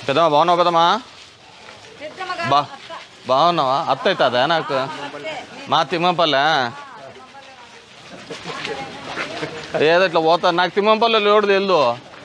పెద్దమ్మా బాగున్నావు పెద్దమ్మా బా బాగున్నావా అత్త అవుతుందా నాకు మా తిమ్మంపల్లె ఏదో ఇట్లా పోతా నాకు తిమ్మంపల్లె లోడు తెలుదు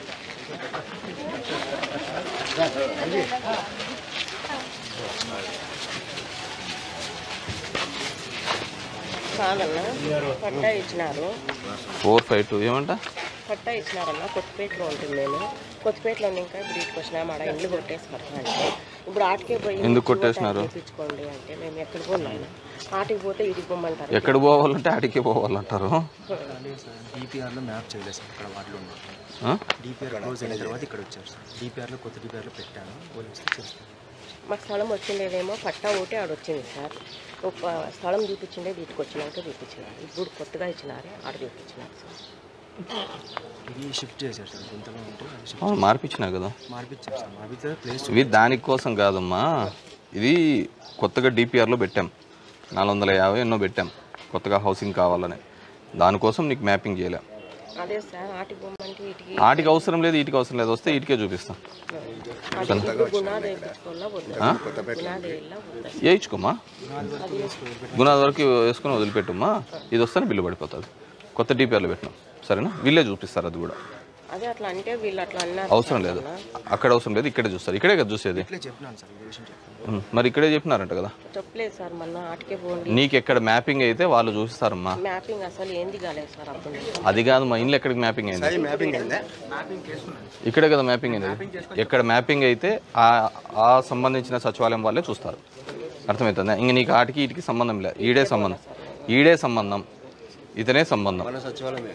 కాదన్నా పట్టా ఇచ్చినారు ఫోర్ ఫైవ్ టూ ఏమంట పట్టా ఇచ్చినారన్నా కొత్తపేటలో ఉంటుంది నేను కొత్తపేటలో ఉంది ఇంకా ఇప్పుడు ఇటుకు వచ్చినాం ఆడ ఇండ్లు కొట్టేసి పడతా అంటే ఇప్పుడు ఆటకే పోయి ఎందుకు కొట్టేసినారు? తెప్పించుకోండి అంటే మేము ఎక్కడికి పోయినాను ఆటకి పోతే ఇటుకు పొమ్మంటారు ఎక్కడ పోవాలంటే ఆడికే పోవాలంటారు డిపిఆర్లో మ్యాప్ చేయలేదు సార్ ఇక్కడ వాటిలో ఉన్నాయి ఆ? డిపిఆర్ క్లోజ్ అయిన తర్వాత ఇక్కడ వచ్చారు సార్ డిపిఆర్లో కొత్త డిపిఆర్లో పెట్టాను వాళ్ళు వస్తే చేస్తాను మాకు స్థలం వచ్చిండేదేమో పట్టా ఒకటే ఆడ వచ్చింది సార్ ఒక స్థలం చూపించిండే వీటికి వచ్చినాక చూపించినారు ఇప్పుడు కొత్తగా ఇచ్చినారు ఆడ చూపించినారు సార్ ఇది షిఫ్ట్ చేశారు సార్ గుంతలో ఉంటే అది షిఫ్ట్ అవును మార్పించినా కదా మార్పించారు సార్ మార్పితే ప్లేస్ ఇవి దానికోసం కాదమ్మా ఇది కొత్తగా డిపిఆర్లో పెట్టాం నాలుగు వందల యాభై ఎన్నో పెట్టాం కొత్తగా హౌసింగ్ కావాలని దానికోసం నీకు మ్యాపింగ్ చేయలే అదే సార్ ఆటికి పొమ్మంటే ఇటుకి ఆటికి అవసరం లేదు వీటికి అవసరం లేదు వస్తే వీటికే చూపిస్తాం అది ఇప్పుడు గుణాలు వేయించుకోవాలా వద్దా గుణాలు వేయాలా వద్దా వేయించుకోమా గుణాది వరకు వేసుకొని వదిలిపెట్టుమ్మా ఇది వస్తేనే బిల్లు పడిపోతుంది కొత్త డిపిఆర్లో పెట్టినాం సరేనా వీళ్ళే చూపిస్తారు అది కూడా అదే అట్లా అంటే వీళ్ళు అట్లా అన్నారు అవసరం లేదు అక్కడ అవసరం లేదు ఇక్కడే చూస్తారు ఇక్కడే కదా చూసేది ఇట్లే చెప్పినాను సార్ ఈ విషయం చెప్పాను ఉం, మరి ఇక్కడే చెప్పినారంట కదా చెప్పలేదు సార్ మొన్న ఆటకే పోండి నీకు ఎక్కడ మ్యాపింగ్ అయితే వాళ్ళు చూపిస్తారమ్మా మ్యాపింగ్ అసలు ఏంది కాలేదు సార్ అప్పుడు అది కాదు మా ఇంట్లో ఎక్కడికి మ్యాపింగ్ అయింది మ్యాపింగ్ అయిందా ఇక్కడే కదా మ్యాపింగ్ అయింది ఎక్కడ మ్యాపింగ్ అయితే ఆ ఆ సంబంధించిన సచివాలయం వాళ్ళే చూస్తారు అర్థమవుతుందా ఇంక నీకు ఆటికి వీటికి సంబంధం లే ఈడే సంబంధం ఈడే సంబంధం ఇతనే సంబంధం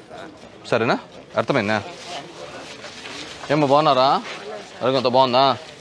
సరేనా అర్థమైందా ఏమో బాగున్నారా అడుగుంత బాగుందా